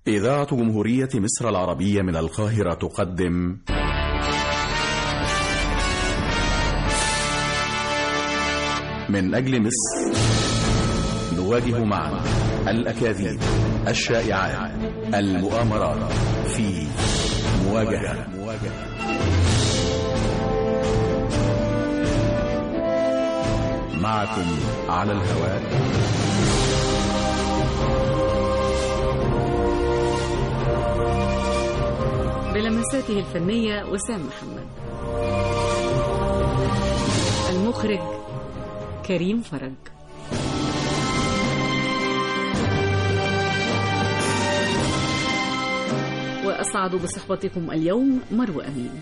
إذاعة جمهورية مصر العربية من القاهرة تقدم من أجل مصر نواجه معا الأكاذيب الشائعات المؤامرات في مواجهة معكم على الهواء بلمساته الفنية وسام محمد المخرج كريم فرج وأسعد بصحبتكم اليوم مرو أمين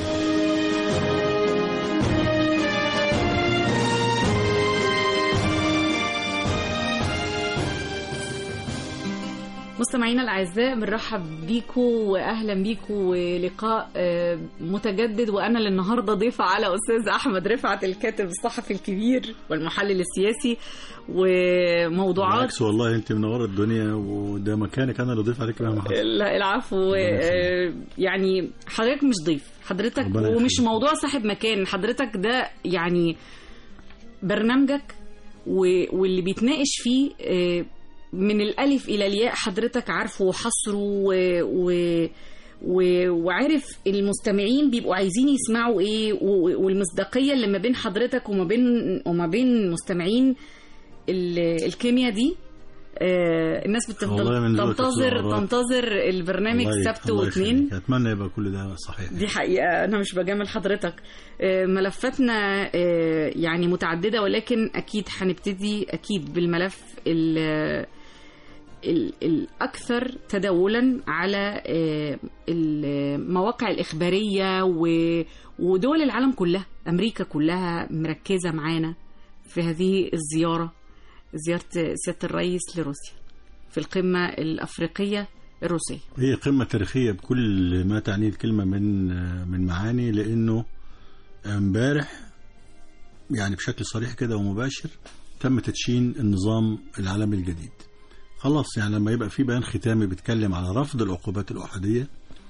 مستمعينا الاعزاء بنرحب بيكم واهلا بيكم ولقاء آه، متجدد وانا اللي النهارده ضيفه على استاذ احمد رفعت الكاتب الصحفي الكبير والمحلل السياسي وموضوعات بالعكس والله انت منوره الدنيا وده مكانك انا اللي ضيف عليك مهما حصل لا العفو آه، يعني حضرتك مش ضيف حضرتك ربنا ومش يخليك. موضوع صاحب مكان حضرتك ده يعني برنامجك و- واللي بيتناقش فيه آه، من الالف الى الياء حضرتك عارفه وحصره و... و... و... وعارف المستمعين بيبقوا عايزين يسمعوا ايه و... والمصداقيه اللي ما بين حضرتك وما بين وما بين مستمعين ال... الكيمياء دي آه، الناس والله بتفضل من ذوقك تنتظر الصغيرات. تنتظر البرنامج الله- سبت الله واثنين يخليك. اتمنى يبقى كل ده صحيح دي حقيقة أنا مش بجامل حضرتك آه، ملفاتنا آه، يعني متعددة ولكن أكيد هنبتدي أكيد بالملف ال- ال- الأكثر تداولا على آه، المواقع الإخبارية و- ودول العالم كلها أمريكا كلها مركزة معانا في هذه الزيارة زيارة سيادة الرئيس لروسيا في القمة الأفريقية الروسية هي قمه تاريخيه بكل ما تعنيه الكلمه من من معاني لانه امبارح يعني بشكل صريح كده ومباشر تم تدشين النظام العالمي الجديد خلاص يعني لما يبقى في بيان ختامي بيتكلم على رفض العقوبات الأحادية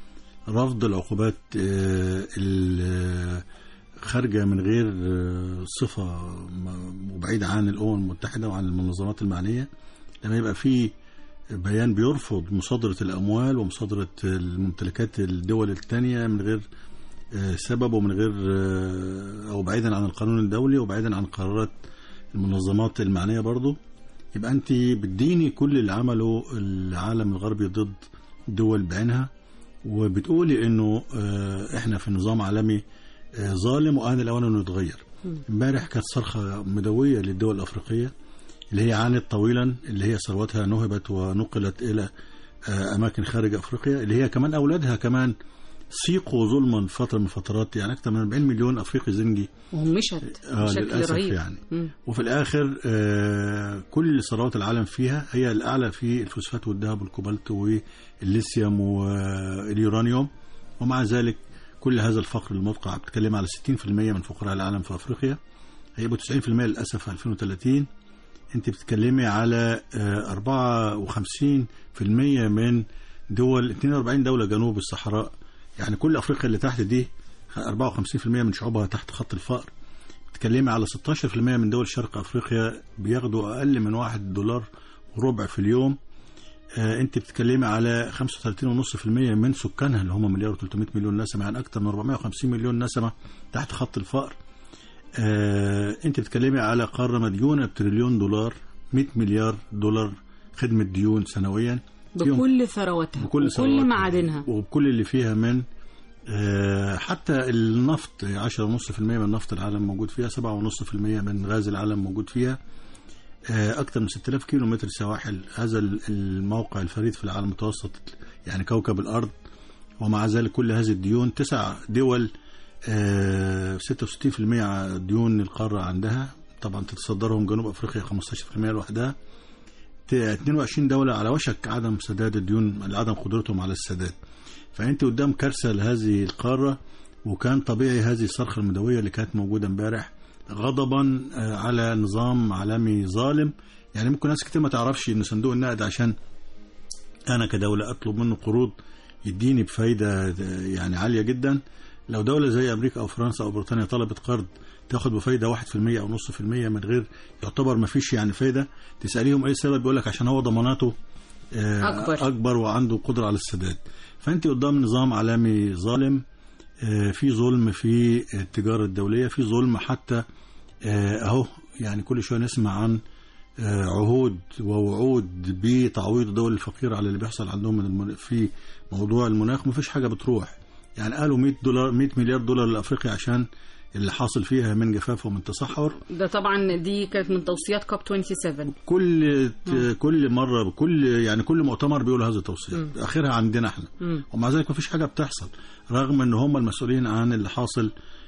رفض العقوبات آه، ال- خارجة من غير آه، صفة م- وبعيدة عن الأمم المتحدة وعن المنظمات المعنية لما يبقى في بيان بيرفض مصادرة الأموال ومصادرة الممتلكات الدول الثانية من غير آه، سبب ومن غير آه، أو بعيدا عن القانون الدولي وبعيدا عن قرارات المنظمات المعنية برضو يبقى أنت بتديني كل اللي عمله العالم الغربي ضد دول بعينها وبتقولي إنه آه، إحنا في نظام عالمي آه، ظالم وآن الأوان إنه يتغير امبارح كانت صرخة مدوية للدول الأفريقية اللي هي عانت طويلا اللي هي ثروتها نهبت ونقلت إلى آه، أماكن خارج أفريقيا اللي هي كمان أولادها كمان سيقوا ظلما فترة من فترات يعني أكثر من 40 مليون أفريقي زنجي ومشت آه بشكل للأسف رهيب يعني مم. وفي الآخر آه كل ثروات العالم فيها هي الأعلى في الفوسفات والذهب والكوبالت والليثيوم واليورانيوم ومع ذلك كل هذا الفقر المدقع بتتكلم على 60% من فقراء العالم في أفريقيا هيبقوا 90% للأسف في 2030 أنت بتتكلمي على آه 54% من دول 42 دولة جنوب الصحراء يعني كل أفريقيا اللي تحت دي 54% من شعوبها تحت خط الفقر بتتكلمي على 16% من دول شرق افريقيا بياخدوا اقل من واحد دولار وربع في اليوم آه انت بتتكلمي على 35.5% من سكانها اللي هم مليار و300 مليون نسمه يعني اكثر من 450 مليون نسمه تحت خط الفقر آه انت بتتكلمي على قاره مديونه بتريليون دولار 100 مليار دولار خدمه ديون سنويا فيهم- بكل ثروتها بكل وكل ثرواتها معادنها وبكل اللي فيها من آه، حتى النفط 10.5% من نفط العالم موجود فيها 7.5% من غاز العالم موجود فيها آه، أكثر من 6000 كيلو متر سواحل هذا ال- الموقع الفريد في العالم المتوسط يعني كوكب الأرض ومع ذلك كل هذه الديون تسع دول آه، 66% ديون القارة عندها طبعا تتصدرهم جنوب أفريقيا 15% لوحدها ت- 22 دولة على وشك عدم سداد الديون عدم قدرتهم على السداد فأنت قدام كارثة لهذه القارة وكان طبيعي هذه الصرخة المدوية اللي كانت موجودة امبارح غضبا آه، على نظام عالمي ظالم يعني ممكن ناس كتير ما تعرفش ان صندوق النقد عشان انا كدوله اطلب منه قروض يديني بفايده يعني عاليه جدا لو دوله زي امريكا او فرنسا او بريطانيا طلبت قرض تاخد بفايده 1% او نص في المية من غير يعتبر ما فيش يعني فايده تساليهم ايه السبب يقول لك عشان هو ضماناته آه، أكبر. اكبر وعنده قدره على السداد فانت قدام نظام عالمي ظالم آه، في ظلم في التجاره الدوليه في ظلم حتى آه، اهو يعني كل شويه نسمع عن آه، عهود ووعود بتعويض الدول الفقيره على اللي بيحصل عندهم من المن... في موضوع المناخ مفيش حاجه بتروح يعني قالوا 100 دولار 100 مليار دولار لافريقيا عشان اللي حاصل فيها من جفاف ومن تصحر ده طبعا دي كانت من توصيات كوب 27 كل كل مره كل يعني كل مؤتمر بيقول هذه التوصيات اخرها عندنا احنا مم. ومع ذلك مفيش حاجه بتحصل رغم ان هم المسؤولين عن اللي حاصل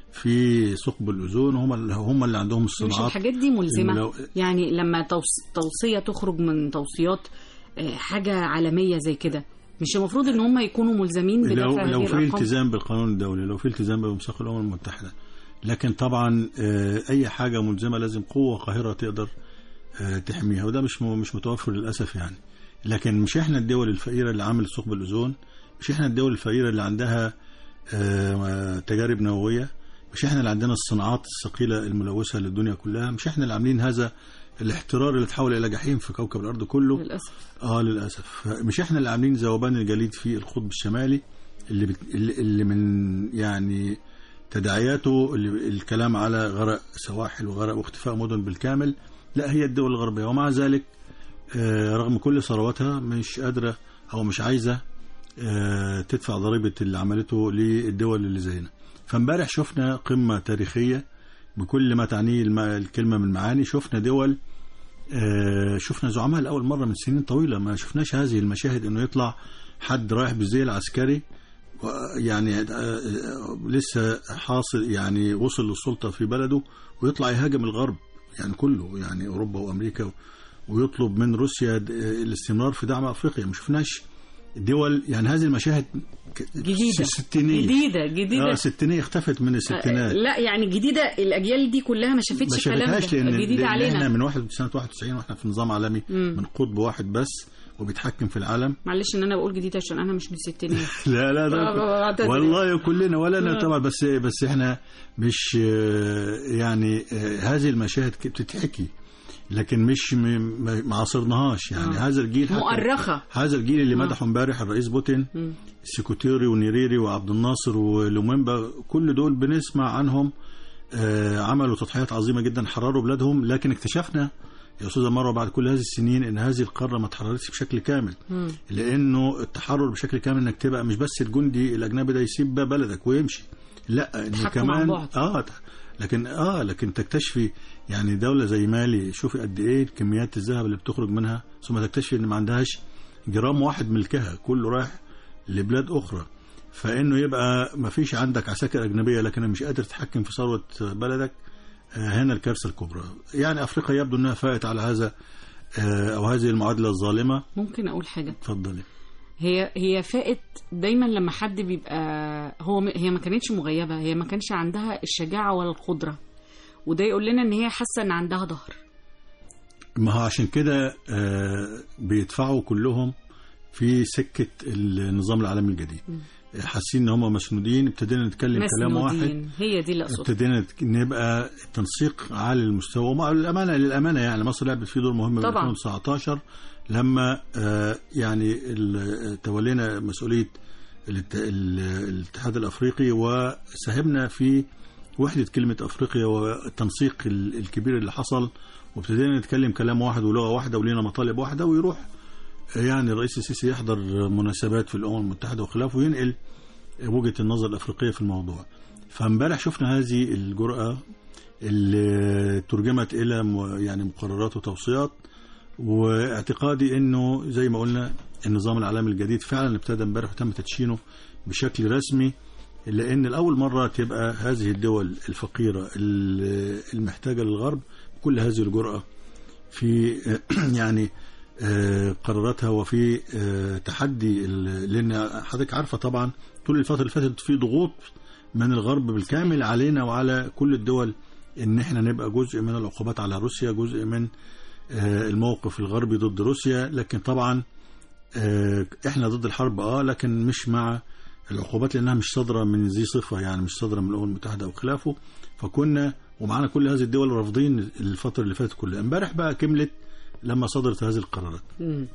في ثقب الاوزون هم اللي هم اللي عندهم مش الصناعات الحاجات دي ملزمة الملو- يعني لما توص... توصية تخرج من توصيات آه، حاجة عالمية زي كده مش المفروض ان هم يكونوا ملزمين لو بدفع لو هذه في الارقام التزام بالقانون الدولي لو في التزام بميثاق الامم المتحده لكن طبعا آه، اي حاجه ملزمه لازم قوه قاهره تقدر آه، تحميها وده مش م- مش متوفر للاسف يعني لكن مش احنا الدول الفقيره اللي عملت ثقب الاوزون مش احنا الدول الفقيره اللي عندها آه، تجارب نوويه مش احنا اللي عندنا الصناعات الثقيله الملوثه للدنيا كلها مش احنا اللي عاملين هذا الاحترار اللي تحول الى جحيم في كوكب الارض كله للاسف اه للاسف مش احنا اللي عاملين ذوبان الجليد في القطب الشمالي اللي بت... اللي اللي من يعني تداعياته اللي الكلام على غرق سواحل وغرق واختفاء مدن بالكامل لا هي الدول الغربيه ومع ذلك آه، رغم كل ثروتها مش قادره او مش عايزه آه، تدفع ضريبه اللي عملته للدول اللي زينا فامبارح شفنا قمه تاريخيه بكل ما تعنيه الم- الكلمه من معاني شفنا دول آه، شفنا زعماء لأول مرة من سنين طويلة ما شفناش هذه المشاهد إنه يطلع حد رايح بالزي العسكري و- يعني آه، آه، لسه حاصل يعني وصل للسلطة في بلده ويطلع يهاجم الغرب يعني كله يعني أوروبا وأمريكا ويطلب من روسيا د- آه، الاستمرار في دعم أفريقيا ما شفناش دول يعني هذه المشاهد ك- جديدة ستينية جديدة جديدة اه ستينية اختفت من آه، الستينات لا يعني جديدة الأجيال دي كلها ما ما شافتش الكلام شافتهاش ده لان جديدة لأن احنا علينا من واحد سنه 91 واحنا في نظام عالمي مم. من قطب واحد بس وبيتحكم في العالم معلش ان انا بقول جديدة عشان انا مش من الستينات لا لا آه، لا بعتذر. والله كلنا ولا انا آه. طبعا بس بس احنا مش آه، يعني آه، هذه المشاهد ك- بتتحكي لكن مش م- ما ما عاصرناهاش يعني آه. هذا الجيل حتى- مؤرخة هذا الجيل اللي آه. مدحه امبارح الرئيس بوتين مم. سيكوتيري ونيريري وعبد الناصر ولوميمبا كل دول بنسمع عنهم آه، عملوا تضحيات عظيمه جدا حرروا بلادهم لكن اكتشفنا يا استاذه مروه بعد كل هذه السنين ان هذه القاره ما اتحررتش بشكل كامل مم. لانه التحرر بشكل كامل انك تبقى مش بس الجندي الاجنبي ده يسيب بلدك ويمشي لا انه تحكم عن كمان بعد. اه لكن اه لكن تكتشفي يعني دوله زي مالي شوفي قد ايه كميات الذهب اللي بتخرج منها ثم تكتشفي ان ما عندهاش جرام واحد ملكها كله رايح لبلاد اخرى فانه يبقى ما فيش عندك عساكر اجنبيه لكن مش قادر تتحكم في ثروه بلدك آه، هنا الكارثه الكبرى يعني افريقيا يبدو انها فائت على هذا آه، او هذه المعادله الظالمه ممكن اقول حاجة اتفضلي هي هي فائت دايما لما حد بيبقى هو م- هي ما كانتش مغيبه هي ما كانش عندها الشجاعه ولا القدره وده يقول لنا ان هي حاسه ان عندها ظهر ما هو عشان كده آه، بيدفعوا كلهم في سكة النظام العالمي الجديد حاسين ان هم مسنودين ابتدينا نتكلم كلام واحد مسنودين هي دي اللي اقصدها ابتدينا نت- نبقى التنسيق عالي المستوى ومع الامانه للامانه يعني مصر لعبت فيه دور مهم من طبعاً. 2019 لما آه، يعني ال- تولينا مسؤوليه الات- ال- الاتحاد الافريقي وساهمنا في وحده كلمه افريقيا والتنسيق ال- الكبير اللي حصل وابتدينا نتكلم كلام واحد ولغه واحده ولينا مطالب واحده ويروح يعني الرئيس السيسي يحضر مناسبات في الامم المتحده وخلافه وينقل وجهه النظر الافريقيه في الموضوع. فامبارح شفنا هذه الجرأه اللي ترجمت الى م- يعني مقررات وتوصيات واعتقادي انه زي ما قلنا النظام العالمي الجديد فعلا ابتدى امبارح وتم تدشينه بشكل رسمي لان لاول مره تبقى هذه الدول الفقيره ال- المحتاجه للغرب كل هذه الجرأه في يعني آه، قراراتها وفي آه، تحدي ال- لان حضرتك عارفه طبعا طول الفتره اللي فاتت في ضغوط من الغرب بالكامل علينا وعلى كل الدول ان احنا نبقى جزء من العقوبات على روسيا جزء من آه، الموقف الغربي ضد روسيا لكن طبعا آه، احنا ضد الحرب اه لكن مش مع العقوبات لانها مش صادره من ذي صفه يعني مش صادره من الامم المتحده او خلافه فكنا ومعانا كل هذه الدول رافضين الفتره اللي فاتت كلها امبارح بقى كملت لما صدرت هذه القرارات مم.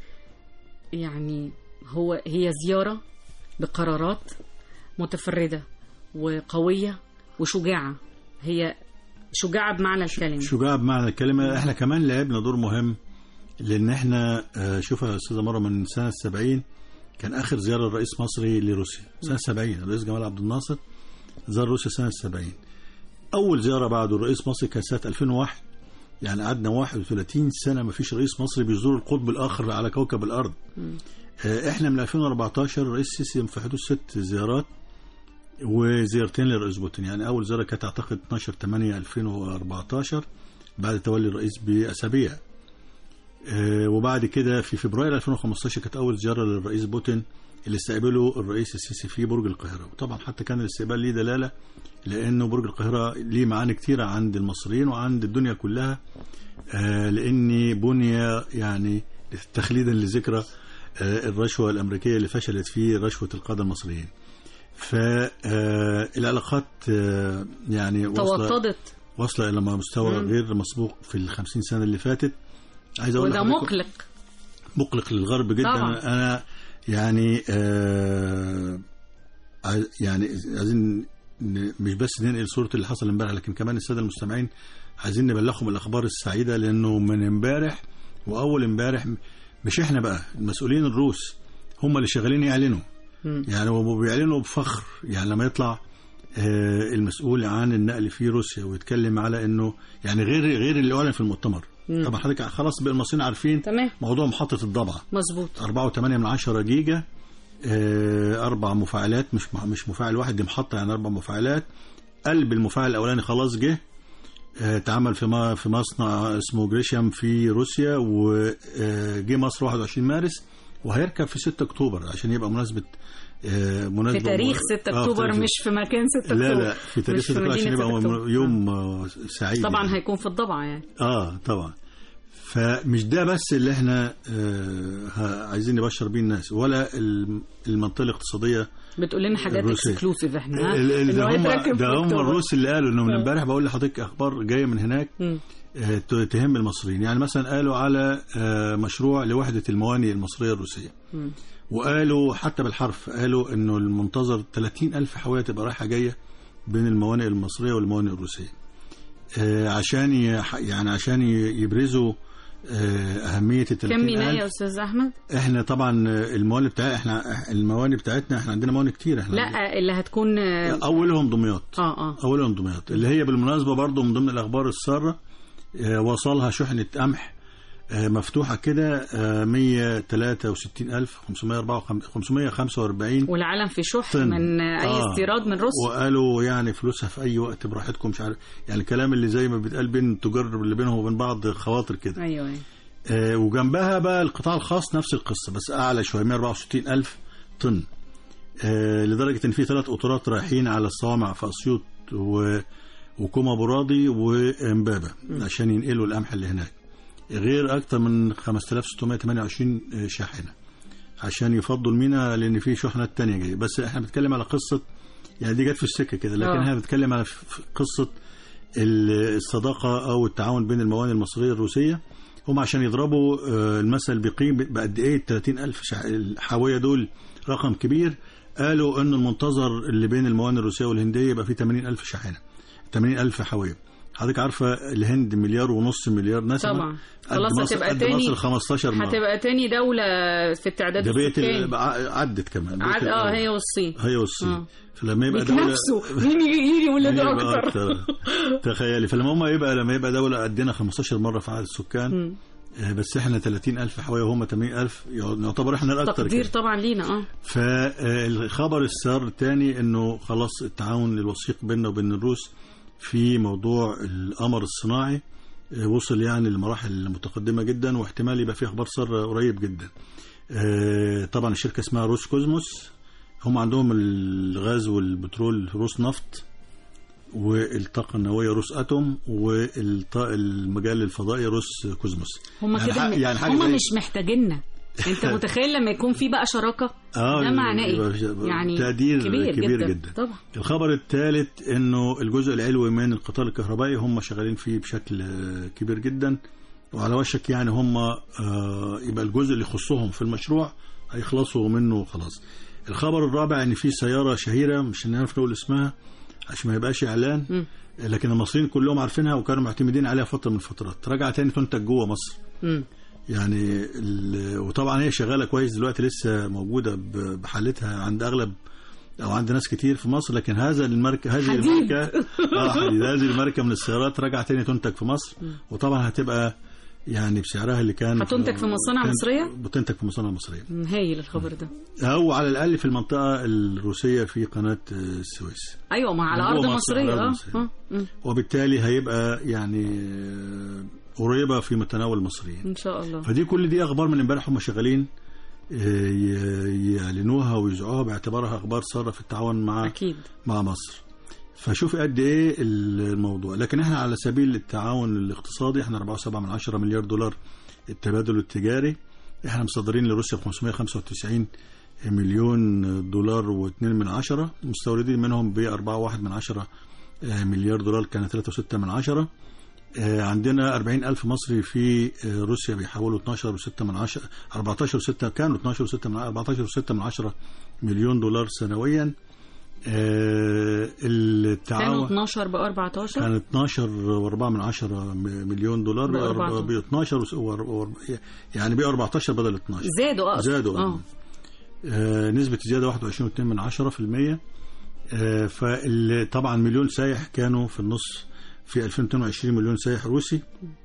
يعني هو هي زيارة بقرارات متفردة وقوية وشجاعة هي شجاعة بمعنى الكلمة شجاع بمعنى الكلمة احنا كمان لعبنا دور مهم لان احنا آه، شوف يا استاذه مره من سنه 70 كان اخر زياره لرئيس مصري لروسيا سنه 70 الرئيس جمال عبد الناصر زار روسيا سنه 70 اول زياره بعده الرئيس مصري كانت سنه 2001 يعني قعدنا 31 سنه ما فيش رئيس مصري بيزور القطب الاخر على كوكب الارض آه، احنا من 2014 الرئيس السيسي في حدود ست زيارات وزيارتين للرئيس بوتين يعني اول زياره كانت اعتقد 12 8 2014 بعد تولي الرئيس باسابيع آه، وبعد كده في فبراير 2015 كانت اول زياره للرئيس بوتين اللي استقبله الرئيس السيسي في برج القاهره وطبعا حتى كان الاستقبال ليه دلاله لانه برج القاهره ليه معاني كتيره عند المصريين وعند الدنيا كلها آه، لاني بني يعني تخليدا لذكرى آه، الرشوه الامريكيه اللي فشلت في رشوه القاده المصريين فالعلاقات يعني واصله توطدت واصله الى مستوى مم. غير مسبوق في الخمسين سنه اللي فاتت عايز اقول وده لحضرتك- مقلق مقلق للغرب جدا طبعا. انا يعني آه عايز- يعني عايزين ن- مش بس ننقل صوره اللي حصل امبارح لكن كمان الساده المستمعين عايزين نبلغهم الاخبار السعيده لانه من امبارح واول امبارح مش احنا بقى المسؤولين الروس هم اللي شغالين يعلنوا مم. يعني هم بيعلنوا بفخر يعني لما يطلع آه، المسؤول عن النقل في روسيا ويتكلم على انه يعني غير غير اللي اعلن في المؤتمر مم. طبعا حضرتك خلاص بقى المصريين عارفين تمام موضوع محطه الضبعه مظبوط 4.8 من 10 جيجا آه، اربع مفاعلات مش مش مفاعل واحد دي محطه يعني اربع مفاعلات قلب المفاعل الاولاني خلاص جه آه، اتعمل في ما- في مصنع اسمه جريشام في روسيا وجه مصر 21 مارس وهيركب في 6 اكتوبر عشان يبقى مناسبه آه، في مناسبه تاريخ آه، 6 في اكتوبر تاريخ- مش في مكان 6 اكتوبر لا لا في تاريخ مش في 6 اكتوبر عشان مدينة يبقى 6 أكتوبر. يوم آه، سعيد طبعا يعني. هيكون في الضبعة يعني اه طبعا فمش ده بس اللي احنا آه ها- عايزين نبشر بيه الناس ولا الم- المنطقه الاقتصاديه بتقول لنا حاجات الروسية. اكسكلوسيف احنا ها؟ ال- ال- إنه ده هم هيتركب في ده هم أكتوبر. الروس اللي قالوا انه من آه. امبارح بقول لحضرتك اخبار جايه من هناك مم. آه، ت- تهم المصريين يعني مثلا قالوا على آه، مشروع لوحده الموانئ المصريه الروسيه مم. وقالوا حتى بالحرف قالوا انه المنتظر 30 الف حاويه تبقى رايحه جايه بين الموانئ المصريه والموانئ الروسيه آه، عشان يح- يعني عشان ي- يبرزوا آه، اهميه ال 30 كم ميناء يا ألف استاذ احمد؟ احنا طبعا الموانئ بتاع احنا الموانئ بتاعتنا احنا عندنا موانئ كتير احنا عندنا- لا اللي هتكون اه اولهم دمياط اه اولهم دمياط اللي هي بالمناسبه برضو من ضمن الاخبار الساره آه، وصلها شحنه قمح آه، مفتوحه كده آه، 163545 والعالم في شح طن. من اي آه. استيراد من روسيا وقالوا يعني فلوسها في اي وقت براحتكم مش عارف يعني الكلام اللي زي ما بيتقال بين التجار اللي بينهم وبين بعض خواطر كده ايوه أيوة. آه، وجنبها بقى القطاع الخاص نفس القصه بس اعلى شويه 164 الف طن آه، لدرجه ان في ثلاث قطارات رايحين على الصوامع في اسيوط و وكوما برادي وامبابه عشان ينقلوا القمح اللي هناك غير اكثر من 5628 شاحنه عشان يفضوا المينا لان في شحنات تانية جايه بس احنا بنتكلم على قصه يعني دي جت في السكه كده لكن آه. احنا بنتكلم على ف- قصه ال- الصداقه او التعاون بين الموانئ المصريه الروسيه هم عشان يضربوا آه، المثل بقيم بقد ايه ال 30000 شع- الحاويه دول رقم كبير قالوا ان المنتظر اللي بين الموانئ الروسيه والهنديه يبقى فيه 80000 شاحنه 80000 حاويه حضرتك عارفه الهند مليار ونص مليار نسمه طبعا قد خلاص مصر هتبقى قد تاني مصر 15 مره هتبقى تاني دولة في التعداد ده بقت السكاني ال- عدت كمان بقت عاد اه الأول. هي والصين هي والصين آه. فلما يبقى دوله بيتنافسوا مين يجي ولاده يبقى اكتر تخيلي فلما هم يبقى لما يبقى دوله قدنا 15 مره في عدد السكان مم. آه، بس احنا 30000 حوالي وهم 80000 يعتبر احنا الاكثر تقدير كده. طبعا لينا اه فالخبر السار الثاني انه خلاص التعاون الوثيق بيننا وبين الروس في موضوع القمر الصناعي آه، وصل يعني لمراحل متقدمه جدا واحتمال يبقى في اخبار ساره قريب جدا. آه، طبعا الشركه اسمها روس كوزموس هم عندهم الغاز والبترول روس نفط والطاقه النوويه روس اتوم والمجال الفضائي روس كوزموس هم يعني كده ح- م- يعني حاجة هم زي- مش محتاجيننا انت متخيل لما يكون في بقى شراكه اه ده معناه ايه يبقى يعني تقدير كبير, كبير جدا. جدا. طبعا الخبر الثالث انه الجزء العلوي من القطار الكهربائي هم شغالين فيه بشكل آه، كبير جدا وعلى وشك يعني هم آه، يبقى الجزء اللي يخصهم في المشروع هيخلصوا منه خلاص الخبر الرابع ان في سياره شهيره مش هنعرف نقول اسمها عشان ما يبقاش اعلان مم. لكن المصريين كلهم عارفينها وكانوا معتمدين عليها فتره من الفترات رجع تاني تنتج جوه مصر مم. يعني ال- وطبعا هي شغاله كويس دلوقتي لسه موجوده ب- بحالتها عند اغلب او عند ناس كتير في مصر لكن هذا الماركه هذه حديد. الماركه اه حديد هذه الماركه من السيارات رجع تاني تنتج في مصر وطبعا هتبقى يعني بسعرها اللي كان هتنتج في مصانع كان- مصرية؟ بتنتج في مصانع مصريه مم، هايل الخبر ده او على الاقل في المنطقه الروسيه في قناه آه، السويس ايوه ما على من ارض جوه مصر، مصريه على أرض اه مصرية. آه، مم. وبالتالي هيبقى يعني آه، قريبه في متناول المصريين ان شاء الله فدي كل دي اخبار من امبارح هم شغالين آه، ي- يعلنوها ويذيعوها باعتبارها اخبار ساره في التعاون مع اكيد مع مصر فشوف قد ايه الموضوع لكن احنا على سبيل التعاون الاقتصادي احنا 4.7 من 10 مليار دولار التبادل التجاري احنا مصدرين لروسيا 595 مليون دولار و2 من عشرة مستوردين منهم ب 4.1 من عشرة آه، مليار دولار كان 3.6 من عشرة آه، عندنا 40 ألف مصري في آه، روسيا بيحولوا 12 و6 من 10 14 و6 كانوا 12 و6 من 14 و6 من 10 مليون دولار سنويا آه، كانوا التعاون 12 ب 14 كان 12 و4 من 10 مليون دولار ب 14. ب 12 و- و- يعني بقى 14 بدل 12 زادوا اقصد زادوا اه آه. آه نسبة الزيادة 21.2 من 10 في المية آه فطبعا مليون سايح كانوا في النص في 2022 مليون سايح روسي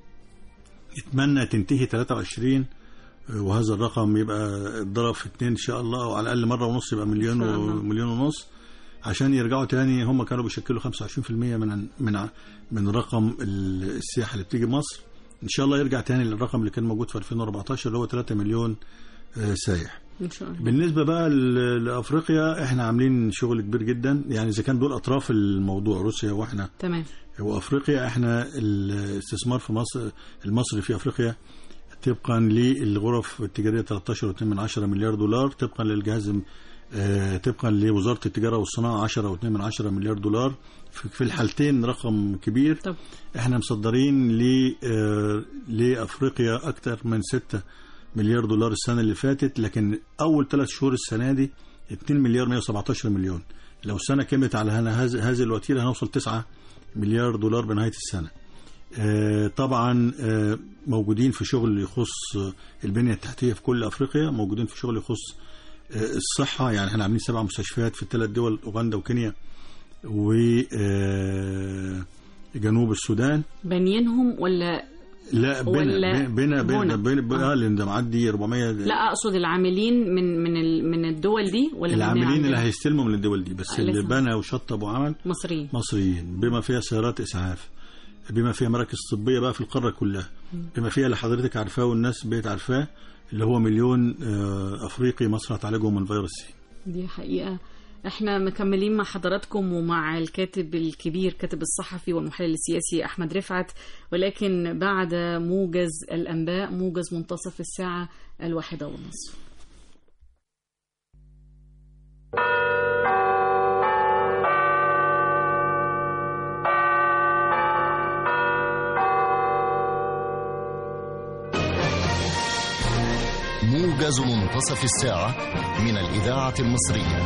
نتمنى تنتهي 23 آه، وهذا الرقم يبقى اتضرب في اتنين ان شاء الله وعلى الاقل مره ونص يبقى مليون إن شاء الله. ومليون ونص عشان يرجعوا تاني هم كانوا بيشكلوا 25% من من من رقم ال- السياحه اللي بتيجي مصر ان شاء الله يرجع تاني للرقم اللي كان موجود في 2014 اللي هو 3 مليون آه، سايح ان شاء الله بالنسبه بقى ل- لافريقيا احنا عاملين شغل كبير جدا يعني اذا كان دول اطراف الموضوع روسيا واحنا تمام وافريقيا احنا الاستثمار في مصر المصري في افريقيا طبقا للغرف التجاريه 13.2 من 10 مليار دولار طبقا للجهاز آه، طبقا لوزاره التجاره والصناعه 10.2 من 10 مليار دولار في في الحالتين رقم كبير طب احنا مصدرين ل آه، لافريقيا اكثر من 6 مليار دولار السنه اللي فاتت لكن اول ثلاث شهور السنه دي 2 مليار 117 مليون لو السنه كملت على هنا- هذه هذه الوتيره هنوصل 9 مليار دولار بنهايه السنه آه، طبعا آه، موجودين في شغل يخص آه، البنيه التحتيه في كل افريقيا موجودين في شغل يخص آه، الصحه يعني احنا عاملين سبع مستشفيات في الثلاث دول اوغندا وكينيا وجنوب السودان بانيينهم ولا لا ولا بنا بنا بنا. بنا بنا بنا آه. اه لان ده معدي 400 لا اقصد العاملين من من ال- من الدول دي ولا من العاملين اللي عندنا؟ هيستلموا من الدول دي بس آه، اللي لسه. بنى وشطب وعمل مصريين مصريين بما فيها سيارات اسعاف بما فيها مراكز طبيه بقى في القاره كلها بما فيها اللي حضرتك عارفاه والناس بقت عارفاه اللي هو مليون آه، افريقي مصر هتعالجهم من فيروس سي دي حقيقة احنا مكملين مع حضراتكم ومع الكاتب الكبير كاتب الصحفي والمحلل السياسي احمد رفعت ولكن بعد موجز الانباء موجز منتصف الساعة الواحدة والنصف موجز منتصف الساعة من الإذاعة المصرية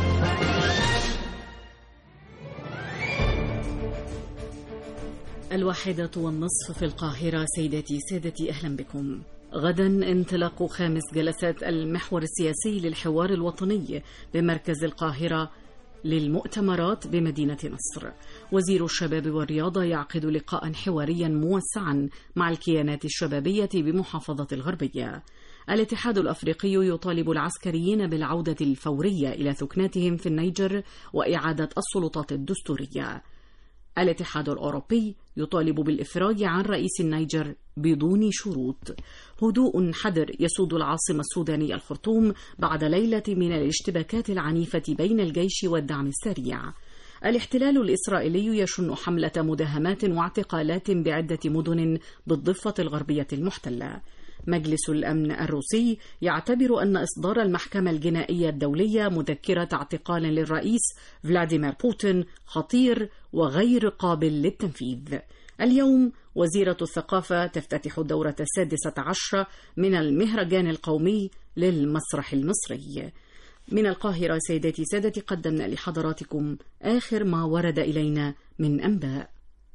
الواحدة والنصف في القاهرة سيداتي سادتي أهلا بكم غدا انطلاق خامس جلسات المحور السياسي للحوار الوطني بمركز القاهرة للمؤتمرات بمدينة نصر وزير الشباب والرياضة يعقد لقاء حواريا موسعا مع الكيانات الشبابية بمحافظة الغربية الاتحاد الافريقي يطالب العسكريين بالعوده الفوريه الى ثكناتهم في النيجر واعاده السلطات الدستوريه الاتحاد الأوروبي يطالب بالإفراج عن رئيس النيجر بدون شروط هدوء حذر يسود العاصمة السودانية الخرطوم بعد ليلة من الاشتباكات العنيفة بين الجيش والدعم السريع الاحتلال الإسرائيلي يشن حملة مداهمات واعتقالات بعدة مدن بالضفة الغربية المحتلة مجلس الأمن الروسي يعتبر أن إصدار المحكمة الجنائية الدولية مذكرة اعتقال للرئيس فلاديمير بوتين خطير وغير قابل للتنفيذ اليوم وزيرة الثقافة تفتتح الدورة السادسة عشرة من المهرجان القومي للمسرح المصري من القاهرة سيداتي سادتي قدمنا لحضراتكم آخر ما ورد إلينا من أنباء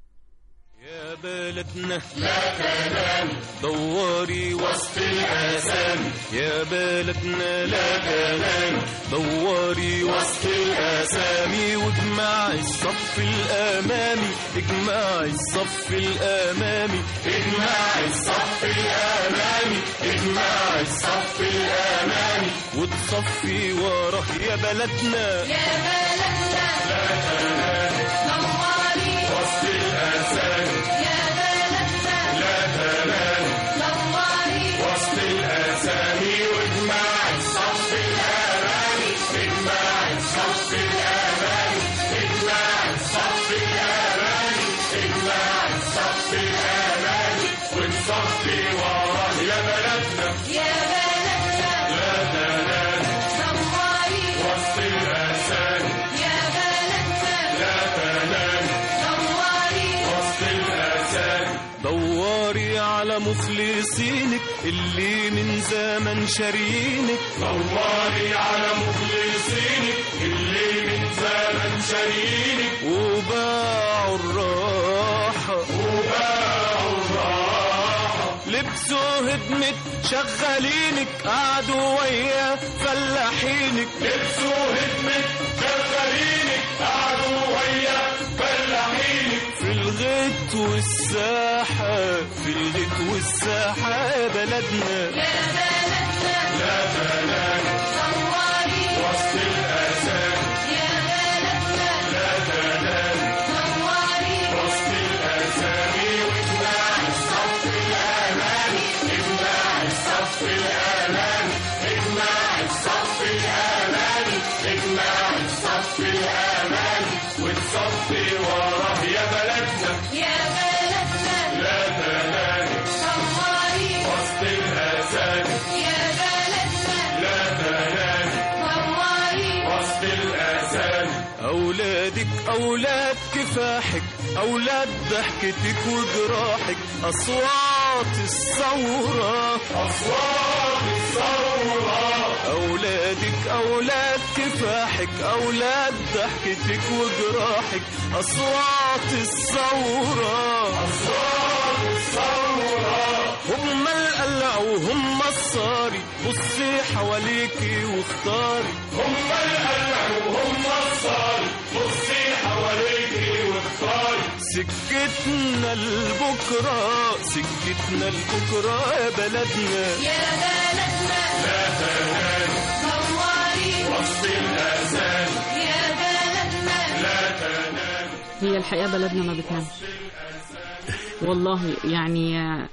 يا بلدنا لا تنام دوري وسط الآثام يا بلدنا لا تنام دوري وسط الآثام واجمع الصف الأمامي اجمع الصف الأمامي اجمع الصف الأمامي اجمع الصف الأمامي وتصفي وراه يا بلدنا يا بلدنا لا تنام نوري وسط الآثام يا بلدنا لا تنام نوري وسط الأسامي واجمع الصف الأمامي اجمع الصف الأمامي اجمع الصف الأمامي اجمع الصف الأمامي وتصفي وراه يا بلدنا يا بلدنا لا تنام نوري وسط الأسامي يا بلدنا لا تنام نوري وسط الأسامي دوري على مخلصينك اللي من زمن شارينك دوري على مخلصينك اللي من زمن شارينك وباعوا الراحة وباعوا الراحة لبسوا هدمة شغالينك قعدوا ويا فلاحينك لبسوا هدمة شغالينك قعدوا ويا فلاحينك في الغيط والساحة في الغيط والساحة يا بلدنا يا بلدنا لا تنام نوري وسط الأسام يا بلدنا لا تنام نوري وسط الأسامي واجمع الصف الأمامي اجمع الصف الأمامي اجمع الصف الأمامي اجمع الصف الأمامي وتصفي وراه يا بلدنا يا بلدنا لا تنام نوري وسط الأسامي يا بلدنا لا تنام نوري وسط الأسامي أولادك أولاد كفاحك أولاد ضحكتك وجراحك أصوات الثورة أصوات الثورة أولادك أولاد كفاحك أولاد ضحكتك وجراحك أصوات الثورة أصوات الثورة هم القلع وهم الصاري بصي حواليكي واختاري هم القلع وهم الصاري بصي حواليكي واختاري سكتنا لبكرة سكتنا لبكرة يا بلدنا يا بلدنا لا تنام نوري وسط الأذان يا بلدنا لا تنام هي الحقيقة بلدنا ما بتنامش والله يعني آه،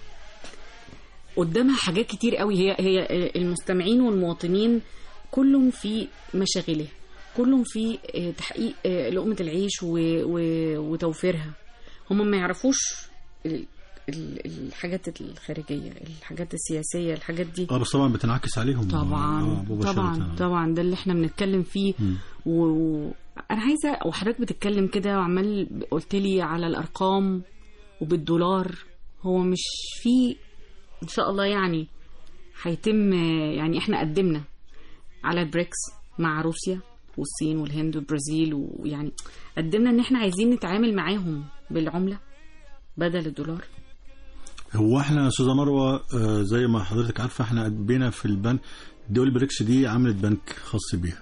قدامها حاجات كتير قوي هي هي آه، المستمعين والمواطنين كلهم في مشاغله كلهم في آه، تحقيق آه، لقمة العيش و- و- وتوفيرها هم ما يعرفوش ال- ال- الحاجات الخارجية الحاجات السياسية الحاجات دي اه بس طبعا بتنعكس عليهم طبعا آه، مباشرة. طبعا طبعا ده اللي احنا بنتكلم فيه مم. و... و- انا عايزه وحضرتك بتتكلم كده وعمال قلت لي على الارقام وبالدولار هو مش في ان شاء الله يعني هيتم يعني احنا قدمنا على البريكس مع روسيا والصين والهند والبرازيل ويعني قدمنا ان احنا عايزين نتعامل معاهم بالعمله بدل الدولار هو احنا يا استاذه مروه آه، زي ما حضرتك عارفه احنا بينا في البنك دول بريكس دي عملت بنك خاص بيها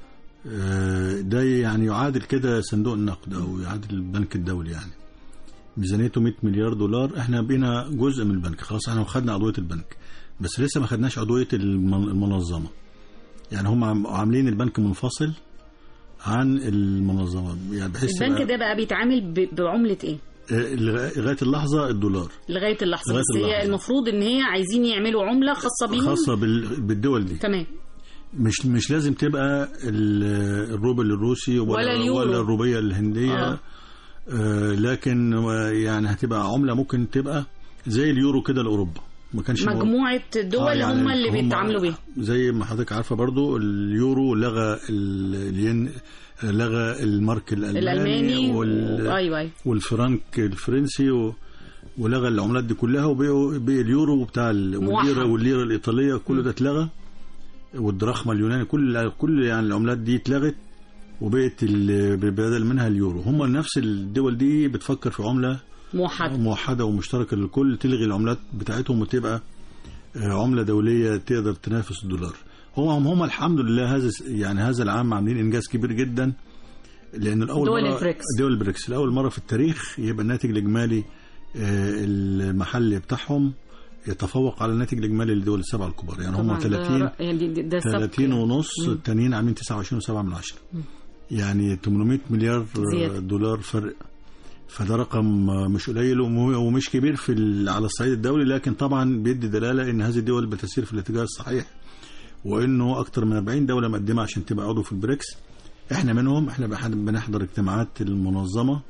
آه، ده يعني يعادل كده صندوق النقد او يعادل البنك الدولي يعني ميزانيته 100 مليار دولار احنا بينا جزء من البنك خلاص احنا خدنا عضويه البنك بس لسه ما خدناش عضويه المن- المنظمه يعني هم عم- عاملين البنك منفصل عن المنظمه يعني بحيث البنك يبقى- ده بقى بيتعامل ب- بعمله ايه آه، لغايه لغاية اللحظه الدولار لغايه اللحظه لغاية بس هي اللحظة. المفروض ان هي عايزين يعملوا عمله خاصه بيهم خاصه بال- بالدول دي تمام مش مش لازم تبقى ال- الروبل الروسي ولا ولا اليورو. ولا الروبيه الهنديه آه. آه. آه لكن آه، يعني هتبقى عمله ممكن تبقى زي اليورو كده لاوروبا ما كانش مو- مجموعه دول آه، يعني هم اللي هم بيتعاملوا بيها زي ما حضرتك عارفه برضو اليورو لغى ال- الين لغى المارك الالماني, الالماني وال... ايوه ايوه والفرنك الفرنسي و... ولغى العملات دي كلها وبقوا بقى اليورو بتاع ال... موحد. والليره والليره الايطاليه كل ده اتلغى والدراخمه اليوناني كل كل يعني العملات دي اتلغت وبقت ال... بدل منها اليورو هم نفس الدول دي بتفكر في عمله موحد موحده ومشتركه للكل تلغي العملات بتاعتهم وتبقى آه، عمله دوليه تقدر تنافس الدولار هم هم الحمد لله هذا يعني هذا العام عاملين انجاز كبير جدا لان الاول دول مرة البريكس. دول البريكس لاول مره في التاريخ يبقى الناتج الاجمالي آه، المحلي بتاعهم يتفوق على الناتج الاجمالي للدول السبعه الكبار يعني هم طبعاً ده 30 رأ- يعني دي- ده سبق 30 ونص التانيين عاملين 29 و7 من عشرة يعني 800 مليار زيادة. دولار فرق فده رقم مش قليل وم- ومش كبير في ال- على الصعيد الدولي لكن طبعا بيدي دلاله ان هذه الدول بتسير في الاتجاه الصحيح وانه اكثر من 40 دوله مقدمه عشان تبقى عضو في البريكس احنا منهم احنا بح- بنحضر اجتماعات المنظمه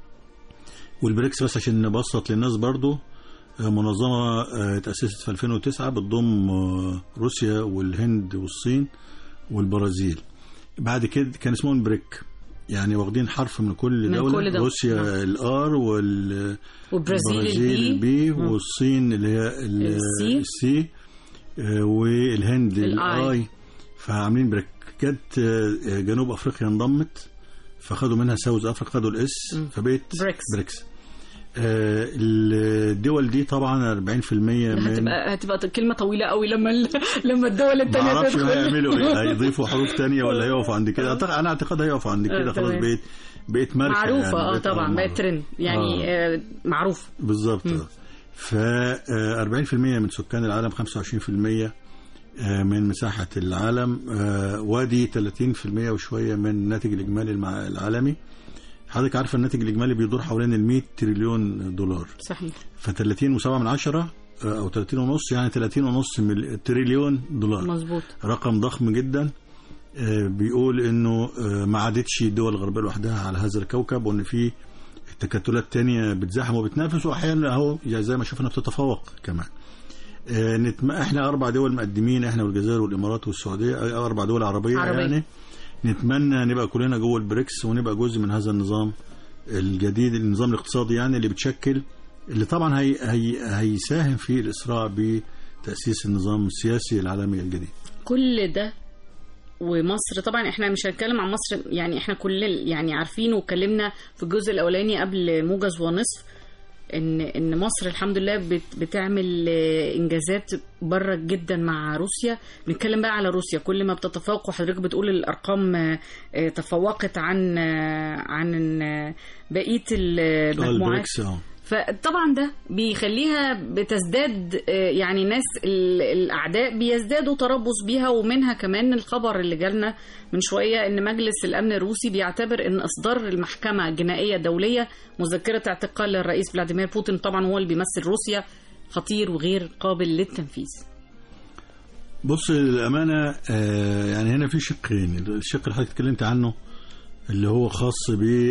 والبريكس بس عشان نبسط للناس برضو آه، منظمة آه، تأسست في 2009 بتضم آه، روسيا والهند والصين والبرازيل بعد كده كان اسمهم بريك يعني واخدين حرف من كل من دولة كل دولة. روسيا نعم. الار وال والبرازيل البرازيل البي البي مم. والصين اللي هي ال- السي. السي آه، والهند الآي. الاي فعاملين بريك جت آه، جنوب افريقيا انضمت فخدوا منها ساوث افريقيا خدوا الاس مم. فبقت بريكس. بريكس آه، الدول دي طبعا 40% من هتبقى هتبقى كلمه طويله قوي لما ال... لما الدول ما الثانيه اعرفش تدخل هيعملوا ايه هيضيفوا حروف تانية ولا هيقفوا عند كده أعتقد- انا اعتقد هيقفوا عند آه، كده خلاص تمام. بقيت بقيت ماركه معروفه يعني اه بقيت طبعا معروفة. بقت ترند يعني آه. معروف بالظبط آه. ف آه، 40% من سكان العالم 25% آه، من مساحة العالم آه، ودي 30% وشوية من الناتج الإجمالي المع- العالمي حضرتك عارفة الناتج الإجمالي بيدور حوالين ال 100 تريليون دولار صحيح ف 30 و7 من عشرة آه، أو 30 ونص يعني 30 ونص مل- تريليون دولار مظبوط رقم ضخم جدا آه، بيقول انه آه، ما عادتش الدول الغربيه لوحدها على هذا الكوكب وان في تكتلات تانية بتزاحم وبتنافس واحيانا اهو يعني زي ما شفنا بتتفوق كمان آه، نتم... احنا اربع دول مقدمين احنا والجزائر والامارات والسعوديه آه، اربع دول عربيه, عربية. يعني نتمنى نبقى كلنا جوه البريكس ونبقى جزء من هذا النظام الجديد النظام الاقتصادي يعني اللي بتشكل اللي طبعا هي... هي... هيساهم في الاسراع بتاسيس النظام السياسي العالمي الجديد كل ده ومصر طبعا احنا مش هنتكلم عن مصر يعني احنا كل يعني عارفين واتكلمنا في الجزء الاولاني قبل موجز ونصف ان ان مصر الحمد لله بت بتعمل آه، انجازات بره جدا مع روسيا بنتكلم بقى على روسيا كل ما بتتفوق وحضرتك بتقول الارقام آه، آه، تفوقت عن آه، عن آه، بقيه اه المجموعات البريكس اه فطبعا ده بيخليها بتزداد آه، يعني ناس ال- الاعداء بيزدادوا تربص بيها ومنها كمان الخبر اللي جالنا من شويه ان مجلس الامن الروسي بيعتبر ان اصدار المحكمه الجنائيه الدوليه مذكره اعتقال للرئيس فلاديمير بوتين طبعا هو اللي بيمثل روسيا خطير وغير قابل للتنفيذ بص للأمانة آه، يعني هنا في شقين الشق اللي حضرتك اتكلمت عنه اللي هو خاص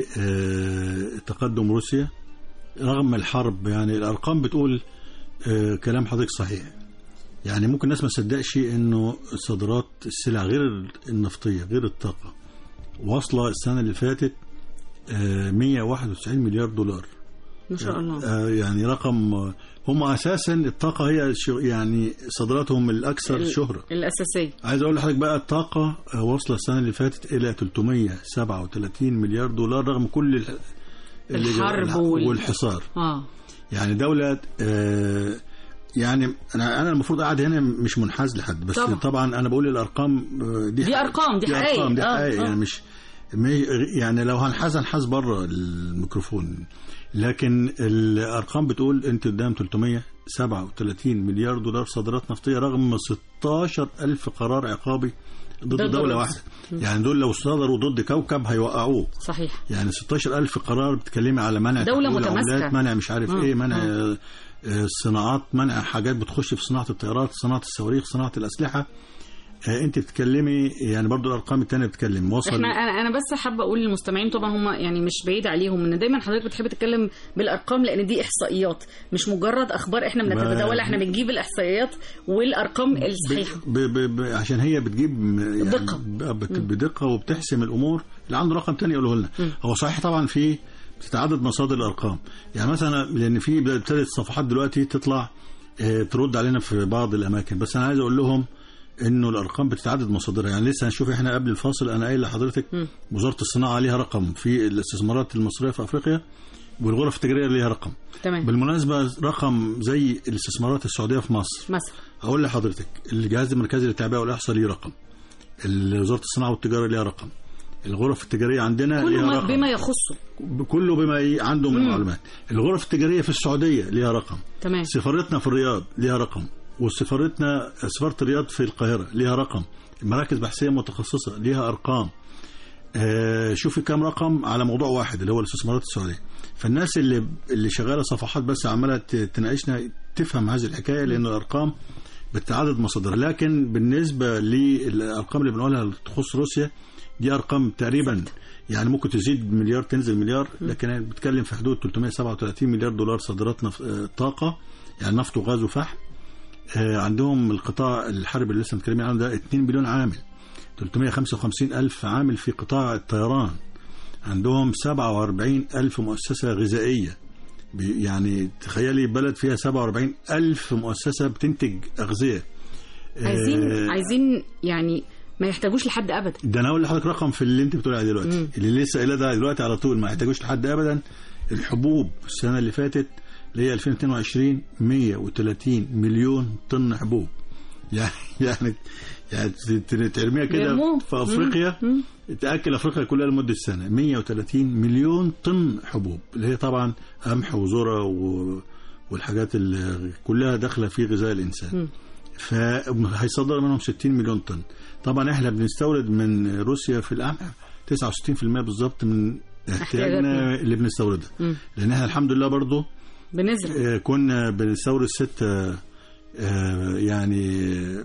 بتقدم روسيا رغم الحرب يعني الأرقام بتقول آه، كلام حضرتك صحيح يعني ممكن الناس ما تصدقش انه صادرات السلع غير النفطية غير الطاقة واصلة السنة اللي فاتت آه، 191 مليار دولار ما شاء الله آه، يعني رقم آه، هم اساسا الطاقه هي شو- يعني صادراتهم الاكثر ال- شهره الاساسيه عايز اقول لحضرتك بقى الطاقه آه، واصله السنه اللي فاتت الى 337 مليار دولار رغم كل ال- اللي- الحرب وال- والحصار اه يعني دوله آه، يعني انا انا المفروض قاعد هنا مش منحاز لحد بس طبعا. طبعا, طبعا انا بقول الارقام آه، دي دي حقيقة. أرقام، دي حقائق. ارقام دي آه، حقائق آه. يعني مش مي- يعني لو هنحاز هنحاز بره الميكروفون لكن الارقام بتقول انت قدام 337 مليار دولار صادرات نفطيه رغم 16 الف قرار عقابي ضد ضد دوله روسيا. واحده يعني دول لو صدروا ضد كوكب هيوقعوه صحيح يعني 16 ألف قرار بتكلمي على منع دولة تحويل متماسكة. عملات منع مش عارف آه، ايه منع آه. آه، آه، الصناعات منع حاجات بتخش في صناعة الطيارات صناعة الصواريخ صناعة الأسلحة آه، انت بتتكلمي يعني برضو الارقام الثانيه بتتكلم وصل احنا انا انا بس حابه اقول للمستمعين طبعا هم يعني مش بعيد عليهم ان دايما حضرتك بتحب تتكلم بالارقام لان دي احصائيات مش مجرد اخبار احنا ما- بنتداولها احنا بنجيب الاحصائيات والارقام الصحيحه ب ب ب عشان هي بتجيب م- يعني بدقة. ب- بت- بدقه وبتحسم الامور اللي عنده رقم تاني يقوله لنا هو صحيح طبعا في بتتعدد مصادر الارقام يعني مثلا لان في ابتدت صفحات دلوقتي تطلع آه، ترد علينا في بعض الاماكن بس انا عايز اقول لهم انه الارقام بتتعدد مصادرها يعني لسه هنشوف احنا قبل الفاصل انا قايل لحضرتك وزاره الصناعه ليها رقم في الاستثمارات المصريه في افريقيا والغرف التجاريه ليها رقم تمام بالمناسبه رقم زي الاستثمارات السعوديه في مصر مثلا اقول لحضرتك الجهاز المركزي للتعبئه والاحصاء ليه رقم ال- وزاره الصناعه والتجاره ليها رقم الغرف التجاريه عندنا كل ليها ما رقم بما يخصه كله بما ي- عنده من معلومات الغرف التجاريه في السعوديه ليها رقم تمام سفارتنا في الرياض ليها رقم وسفارتنا سفاره الرياض في القاهره ليها رقم المراكز بحثيه متخصصه ليها ارقام آه شوفي كام رقم على موضوع واحد اللي هو الاستثمارات السعوديه فالناس اللي اللي شغاله صفحات بس عماله ت- تناقشنا تفهم هذه الحكايه لان الارقام بتعدد مصادرها لكن بالنسبه للارقام اللي بنقولها اللي تخص روسيا دي ارقام تقريبا يعني ممكن تزيد مليار تنزل مليار لكن أنا بتكلم في حدود 337 مليار دولار صادرات نف- آه، طاقه يعني نفط وغاز وفحم آه، عندهم القطاع الحربي اللي لسه متكلمين عنه ده 2 مليون عامل 355 ألف عامل في قطاع الطيران عندهم 47 ألف مؤسسة غذائية بي- يعني تخيلي بلد فيها 47 ألف مؤسسة بتنتج أغذية عايزين آه، عايزين يعني ما يحتاجوش لحد ابدا ده انا اقول لحضرتك رقم في اللي انت بتقول عليه دلوقتي مم. اللي لسه قايلها ده دلوقتي على طول ما يحتاجوش لحد ابدا الحبوب السنه اللي فاتت اللي هي 2022 130 مليون طن حبوب يعني يعني يعني ت- ت- ترميها كده بيرموه. في افريقيا مم. تاكل افريقيا كلها لمده سنه 130 مليون طن حبوب اللي هي طبعا قمح وذره و والحاجات اللي كلها داخله في غذاء الانسان مم. فهيصدر منهم 60 مليون طن طبعا احنا بنستورد من روسيا في القمح 69% بالظبط من احتياجاتنا. احتياجنا اللي بنستوردها مم. لان احنا الحمد لله برضو بنزرع آه، كنا بنستورد ستة آه، يعني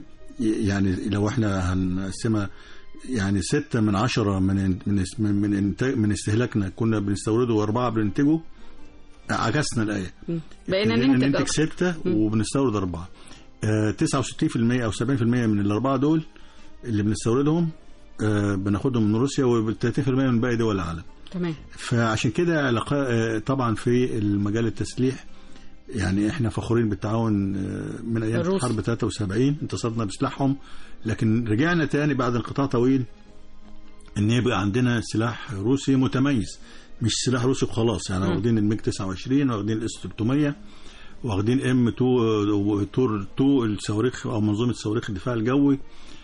يعني لو احنا هنقسمها يعني ستة من عشرة من من من إنتاج من استهلاكنا كنا بنستورده وأربعة بننتجه عكسنا الآية مم. بقينا ابتدينا ننتج ننتج أكتر. ستة وبنستورد أربعة آه، 69% أو 70% من الأربعة دول اللي بنستوردهم آه، بناخدهم من روسيا و30% من باقي دول العالم تمام فعشان كده علاقة آه، طبعا في المجال التسليح يعني احنا فخورين بالتعاون آه، من ايام الروس. الحرب 73 انتصرنا بسلاحهم لكن رجعنا تاني بعد انقطاع طويل ان يبقى عندنا سلاح روسي متميز مش سلاح روسي وخلاص يعني واخدين الميج 29 واخدين الاس 300 واخدين ام 2 تور 2 الصواريخ او منظومه صواريخ الدفاع الجوي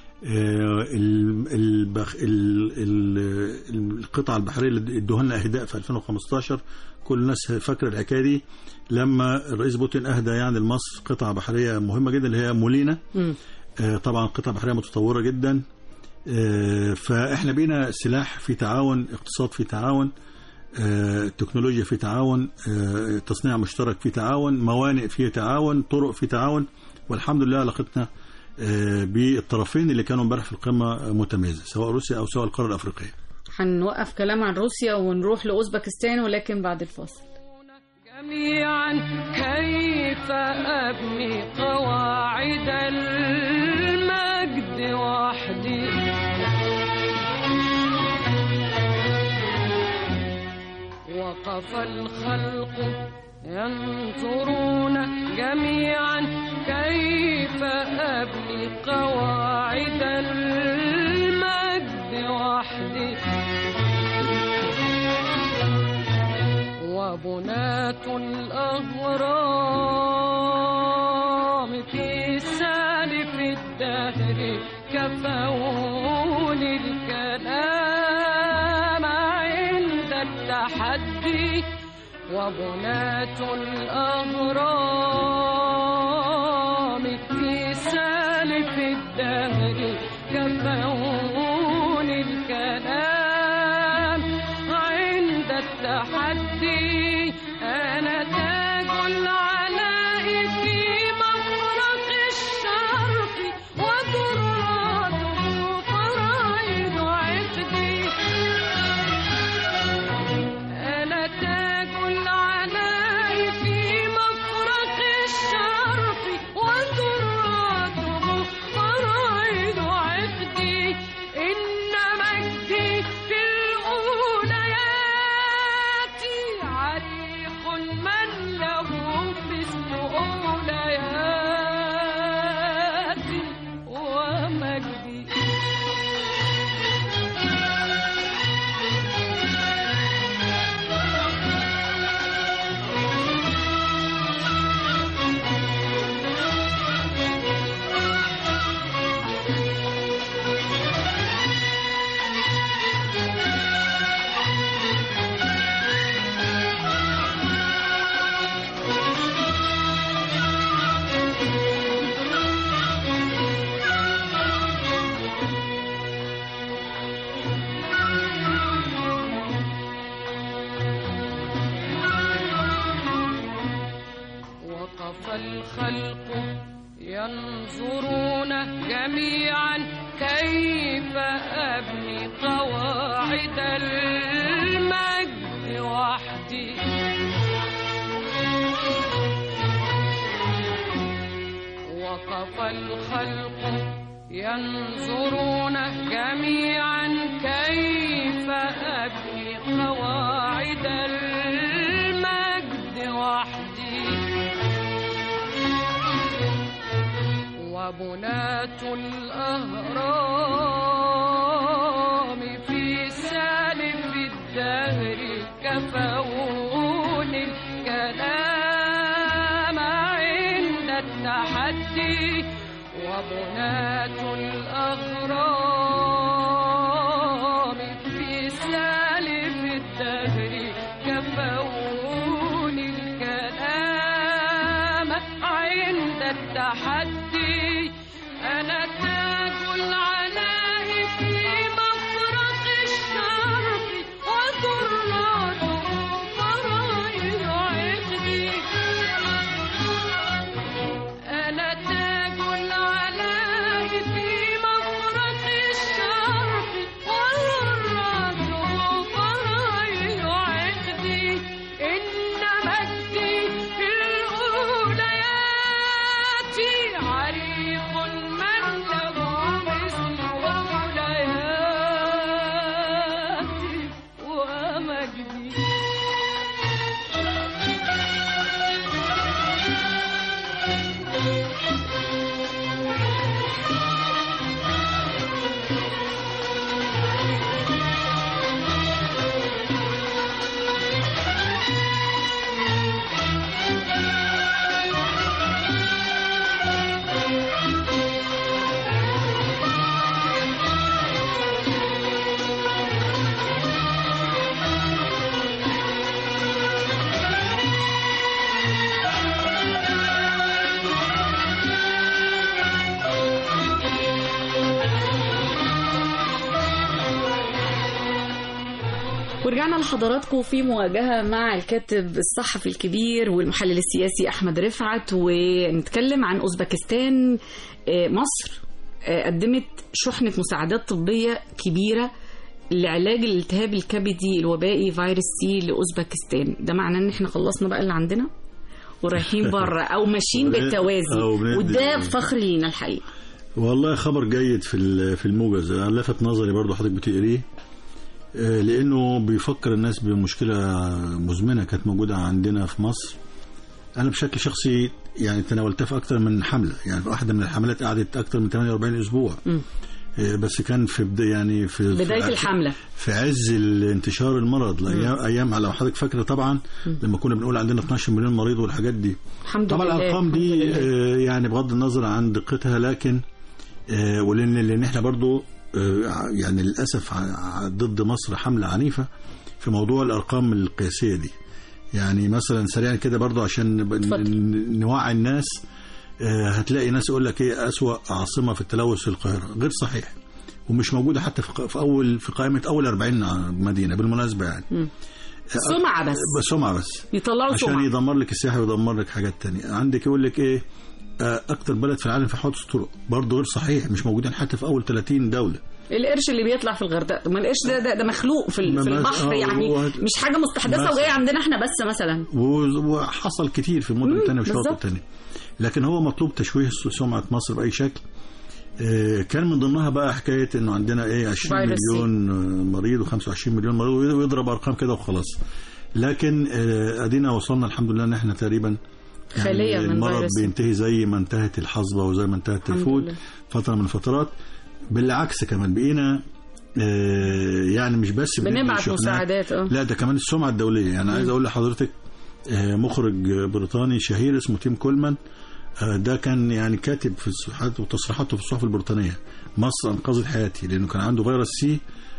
آه، ال- البخ... ال... ال... القطع البحريه اللي ادوها لنا اهداء في 2015 كل الناس فاكره الحكايه دي لما الرئيس بوتين اهدى يعني لمصر قطعه بحريه مهمه جدا اللي هي مولينا مم. آه، طبعا قطع بحريه متطوره جدا آه، فاحنا بينا سلاح في تعاون اقتصاد في تعاون آه، تكنولوجيا في تعاون آه، تصنيع مشترك في تعاون موانئ في تعاون طرق في تعاون والحمد لله علاقتنا آه، بالطرفين اللي كانوا امبارح في القمه متميزه سواء روسيا او سواء القاره الافريقيه هنوقف كلام عن روسيا ونروح لأوزبكستان ولكن بعد الفاصل جميعا كيف أبني قواعد المجد وحدي وقف الخلق ينظرون جميعا كيف أبني قواعد المجد وحدي وبناة الأهرام في سالف الدهر كفون الكلام عند التحدي وبناة الأهرام في سالف الدهر كفون الكلام عند التحدي أنا تاج العلاء في مفرق الشرق وذرات ينظرون جميعا كيف أبني قواعد المجد وحدي وقف الخلق ينظرون جميعا كيف أبني قواعد المجد وحدي وبنات الأهرام في سالف الدهر كفون الكلام عند التحدي وبنات الأغرام في سالف الدهر كفون الكلام عند التحدي أنا تاج العلاء في مفرق الشرق وذرات فرائض عقدي أنا تاج العلاء في مفرق الشرق وذرات فرائض عقدي إن مجدي في الأوليات عريق من له مثل أولياتي ومجدي ورجعنا لحضراتكم في مواجهة مع الكاتب الصحفي الكبير والمحلل السياسي أحمد رفعت ونتكلم عن أوزبكستان آه، مصر آه، قدمت شحنة مساعدات طبية كبيرة لعلاج الالتهاب الكبدي الوبائي فيروس سي لأوزبكستان ده معناه ان احنا خلصنا بقى اللي عندنا ورايحين بره او ماشيين وبن- بالتوازي أو بندي- وده فخر لينا الحقيقة والله خبر جيد في ال- في الموجز أنا لفت نظري برضو حضرتك بتقريه آه، لانه بيفكر الناس بمشكله مزمنه كانت موجوده عندنا في مصر انا بشكل شخصي يعني تناولتها في اكثر من حمله يعني في واحده من الحملات قعدت اكثر من 48 اسبوع مم. آه، بس كان في بدا يعني في بداية في- الحملة في عز انتشار المرض ايام ايام لو حضرتك فاكره طبعا لما كنا بنقول عندنا 12 مليون مريض والحاجات دي الحمد طبعا لله الارقام الحمد دي لله. آه، يعني بغض النظر عن دقتها لكن آه، ولان لان احنا برضو آه، يعني للاسف ع- ع- ضد مصر حمله عنيفه في موضوع الارقام القياسيه دي يعني مثلا سريعا كده برضو عشان نب- اتفضل. ن- نوعي الناس آه، هتلاقي ناس يقول لك ايه اسوا عاصمه في التلوث في القاهره غير صحيح ومش موجوده حتى في ق- في اول في قائمه اول 40 مدينه بالمناسبه يعني مم. سمعة بس بس سمعه بس يطلعوا عشان سمعة يدمر لك السياحه ويدمر لك حاجات تانية عندك يقول لك ايه آه، اكتر بلد في العالم في حوادث الطرق برضه غير صحيح مش موجودين حتى في اول 30 دوله القرش اللي بيطلع في الغردقه ما القرش ده ده, ده مخلوق في, ال- ما- في ما- البحر آه، يعني هو- مش حاجه مستحدثه بس. وجايه عندنا احنا بس مثلا و- وحصل كتير في المدن مم، التانية وشواطئ بالظبط. تانية لكن هو مطلوب تشويه سمعة مصر بأي شكل آه، كان من ضمنها بقى حكاية انه عندنا ايه 20 فيروس سي. مليون آه، مريض و25 مليون مريض ويضرب ارقام كده وخلاص لكن آه، ادينا وصلنا الحمد لله ان احنا تقريبا خالية من المرض فيروس سي. بينتهي زي ما انتهت الحصبة وزي ما انتهت الحمد الفود لله. فترة من الفترات بالعكس كمان بقينا آه، يعني مش بس بندي بنبعت شحنات، مساعدات اه لا ده كمان السمعة الدولية يعني عايز أقول لحضرتك آه، مخرج بريطاني شهير اسمه تيم كولمان آه، ده كان يعني كاتب في الصحافة وتصريحاته في الصحف البريطانية مصر أنقذت حياتي لأنه كان عنده فيروس سي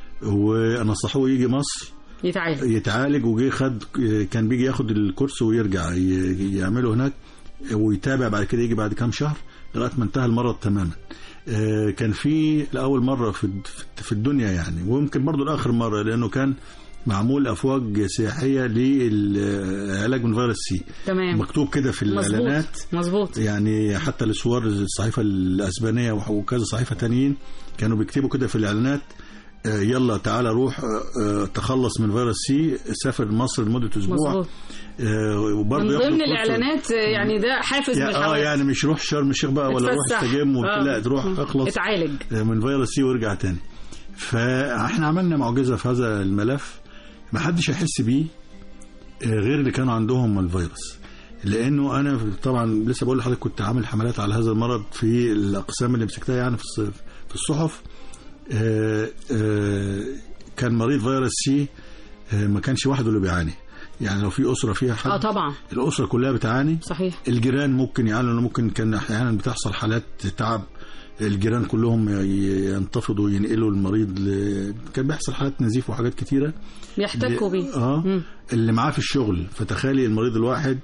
ونصحوه يجي مصر يتعالج يتعالج وجي خد كان بيجي ياخد الكورس ويرجع ي- يعمله هناك ويتابع بعد كده يجي بعد كام شهر لغايه ما انتهى المرض تماما آه، كان في لاول مره في في الدنيا يعني ويمكن برضو لاخر مره لانه كان معمول افواج سياحيه للعلاج من فيروس سي تمام مكتوب كده في الاعلانات مظبوط مظبوط يعني حتى الاسوار الصحيفه الاسبانيه وكذا صحيفه تانيين كانوا بيكتبوا كده في الاعلانات آه، يلا تعالى روح آه، آه، تخلص من فيروس سي سافر مصر لمده اسبوع مظبوط آه، وبرضه من ياخدوا ضمن كورس- الاعلانات آه، يعني ده حافز يا- اه بالحوافز يعني مش روح شرم الشيخ بقى ولا روح اتفسح. استجم وبت- آه. لا تروح اخلص اتعالج من فيروس سي وارجع تاني فاحنا عملنا معجزه في هذا الملف ما حدش هيحس بيه آه، غير اللي كانوا عندهم الفيروس لانه انا طبعا لسه بقول لحضرتك كنت عامل حملات على هذا المرض في الاقسام اللي مسكتها يعني في الص- في الصحف آه، آه، كان مريض فيروس سي آه، ما كانش وحده اللي بيعاني يعني لو في اسره فيها حد اه طبعا الاسره كلها بتعاني صحيح الجيران ممكن يعانوا لأنه ممكن كان احيانا بتحصل حالات تعب الجيران كلهم ي- ينتفضوا ينقلوا المريض ل... كان بيحصل حالات نزيف وحاجات كتيره بيحتكوا بيه اه مم. اللي معاه في الشغل فتخيلي المريض الواحد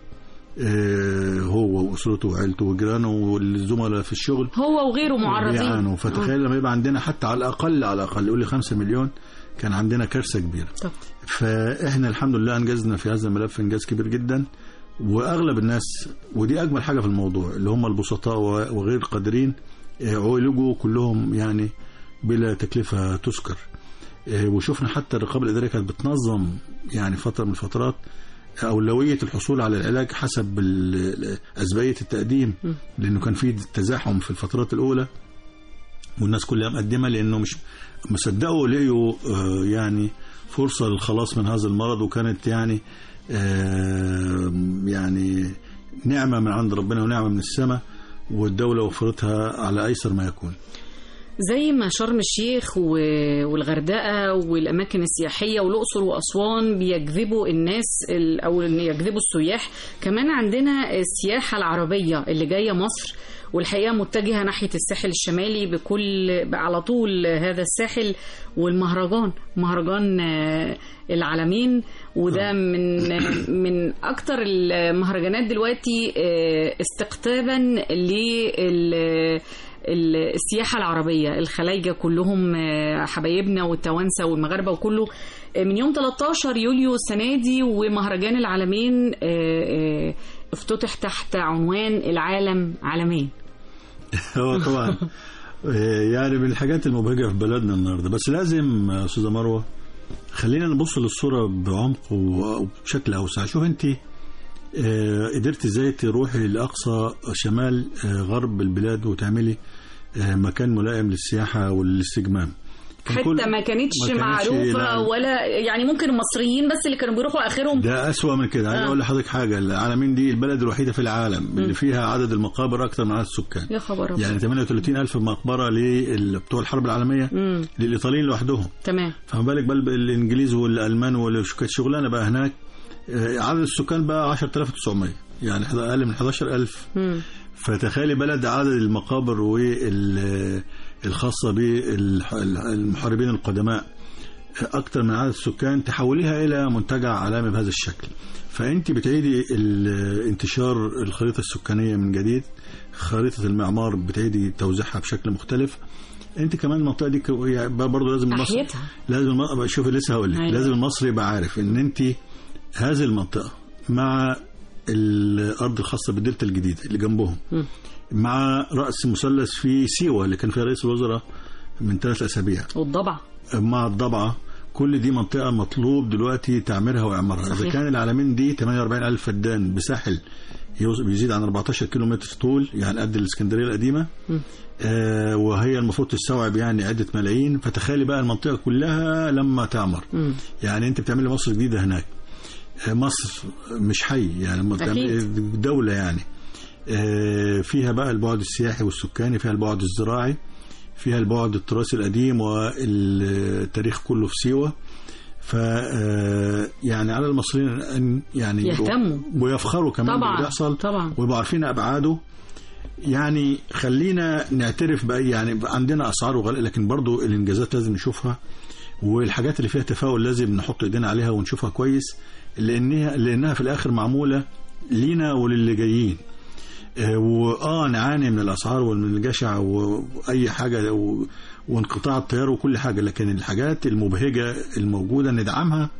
آه هو واسرته وعيلته وجيرانه والزملاء في الشغل هو وغيره معرضين بيعانوا فتخيل لما يبقى عندنا حتى على الاقل على الاقل يقول لي 5 مليون كان عندنا كارثه كبيره طب. فاحنا الحمد لله انجزنا في هذا الملف انجاز كبير جدا واغلب الناس ودي اجمل حاجه في الموضوع اللي هم البسطاء و- وغير القادرين آه، عولجوا كلهم يعني بلا تكلفه تذكر آه، وشفنا حتى الرقابه الاداريه كانت بتنظم يعني فتره من الفترات اولويه الحصول على العلاج حسب ال- ال- اسبقيه التقديم لانه كان في تزاحم في الفترات الاولى والناس كلها مقدمه لانه مش مصدقوا لقيوا آه، يعني فرصه للخلاص من هذا المرض وكانت يعني آه، يعني نعمه من عند ربنا ونعمه من السماء والدوله وفرتها على ايسر ما يكون زي ما شرم الشيخ و- والغردقه والاماكن السياحيه والاقصر واسوان بيجذبوا الناس ال- او إن يجذبوا السياح كمان عندنا السياحه العربيه اللي جايه مصر والحقيقه متجهه ناحيه الساحل الشمالي بكل على طول هذا الساحل والمهرجان مهرجان آه، العالمين وده من من اكتر المهرجانات دلوقتي آه، استقطابا لل ال- السياحة العربية الخلايجة كلهم آه، حبايبنا والتوانسة والمغاربة وكله آه، من يوم 13 يوليو السنة دي ومهرجان العالمين آه، آه، افتتح تحت عنوان العالم عالمين هو طبعا آه، يعني من الحاجات المبهجه في بلدنا النهارده بس لازم آه، استاذه مروه خلينا نبص للصوره بعمق و- وبشكل اوسع شوف انت آه، قدرت ازاي تروحي لاقصى شمال آه، غرب البلاد وتعملي آه، مكان ملائم للسياحه والاستجمام كان حتى كل- ما كانتش ما كانتش- معروفة لا. ولا يعني ممكن المصريين بس اللي كانوا بيروحوا آخرهم ده أسوأ من كده عايز آه. اقول لحضرتك حاجه العالمين دي البلد الوحيده في العالم اللي فيها عدد المقابر اكثر من عدد السكان يا خبر أبيض. يعني 38 ألف مقبرة لل- بتوع الحرب العالمية مم. للإيطاليين لوحدهم تمام فما بالك بقى الإنجليز والألمان والش- كانت شغلانة بقى هناك آه، عدد السكان بقى 10900 يعني حدا- أقل من 11000 مم. فتخيلي بلد عدد المقابر والخاصة بالمحاربين القدماء أكثر من عدد السكان تحوليها إلى منتجع عالمي بهذا الشكل فأنت بتعيدي ال- انتشار الخريطة السكانية من جديد خريطة المعمار بتعيدي توزيعها بشكل مختلف انت كمان المنطقه دي ك- يعني برضه لازم المصري أحيتها. لازم الم... شوفي لسه هقول لك أيوة. لازم المصري يبقى عارف ان انت هذه المنطقه مع الارض الخاصه بالدلتا الجديده اللي جنبهم مم. مع راس مثلث في سيوه اللي كان فيها رئيس الوزراء من ثلاث اسابيع والضبع مع الضبعه كل دي منطقه مطلوب دلوقتي تعميرها واعمارها اذا صحيح. كان العالمين دي 48 الف فدان بساحل يوص- بيزيد عن 14 كيلو متر طول يعني قد الاسكندريه القديمه آه وهي المفروض تستوعب يعني عده ملايين فتخيلي بقى المنطقه كلها لما تعمر مم. يعني انت بتعملي مصر جديده هناك آه، مصر مش حي يعني لما بتعملي أكيد. دوله يعني آه، فيها بقى البعد السياحي والسكاني فيها البعد الزراعي فيها البعد التراثي القديم والتاريخ كله في سيوه ف آه، يعني على المصريين ان يعني يبقوا- يهتموا. ويفخروا كمان طبعاً، باللي بيحصل طبعاً. ويبقوا عارفين ابعاده يعني خلينا نعترف بقى يعني بقى عندنا اسعار وغلاء لكن برضو الانجازات لازم نشوفها والحاجات اللي فيها تفاؤل لازم نحط ايدينا عليها ونشوفها كويس لانها لانها في الاخر معموله لينا وللي جايين آه، واه نعاني من الاسعار ومن الجشع واي حاجه و- وانقطاع التيار وكل حاجه لكن الحاجات المبهجه الموجوده ندعمها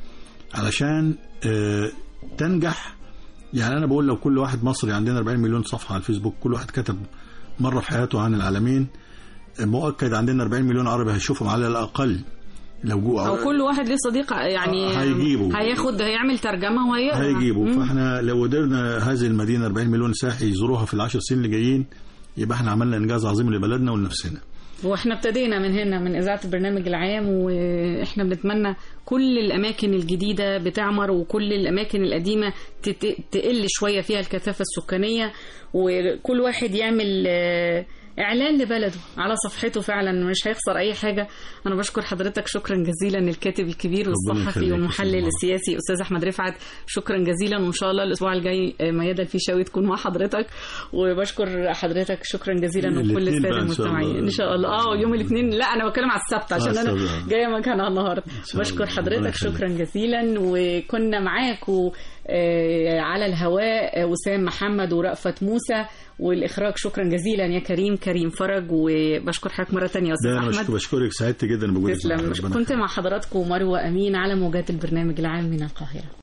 علشان آه، تنجح يعني انا بقول لو كل واحد مصري عندنا 40 مليون صفحه على الفيسبوك كل واحد كتب مره في حياته عن العالمين آه، مؤكد عندنا 40 مليون عربي هيشوفهم على الاقل لو جو او كل واحد ليه صديق يعني آه، هيجيبه. هياخد هيعمل ترجمه وهيقرا هيجيبوا مم. فاحنا لو قدرنا هذه المدينه 40 مليون ساحي يزوروها في العشر سنين اللي جايين يبقى احنا عملنا انجاز عظيم لبلدنا ولنفسنا واحنا ابتدينا من هنا من اذاعه البرنامج العام واحنا بنتمنى كل الاماكن الجديده بتعمر وكل الاماكن القديمه تت- تقل شويه فيها الكثافه السكانيه وكل واحد يعمل آه، اعلان لبلده على صفحته فعلا مش هيخسر اي حاجه انا بشكر حضرتك شكرا جزيلا الكاتب الكبير والصحفي يخليك يا والمحلل أستاذ السياسي استاذ احمد رفعت شكرا جزيلا وان شاء الله الاسبوع الجاي آه، ميادة الفيشاوي تكون مع حضرتك وبشكر حضرتك شكرا جزيلا وكل الاثنين الساده بقى إن شاء الله. المستمعين ان شاء الله اه يوم الاثنين لا انا بتكلم على السبت عشان آه، انا السبت. جايه مكانها النهارده شاء بشكر الله. ربنا حضرتك يخليك. شكرا جزيلا وكنا معاكم آه، على الهواء آه، وسام محمد ورأفت موسى والاخراج شكرا جزيلا يا كريم كريم فرج وبشكر حضرتك مره ثانيه يا ده استاذ انا احمد بشكر- بشكرك سعدت جدا بوجودك تسلم معانا. ربنا كنت مع حضراتكم مروه امين على موجات البرنامج العام من القاهره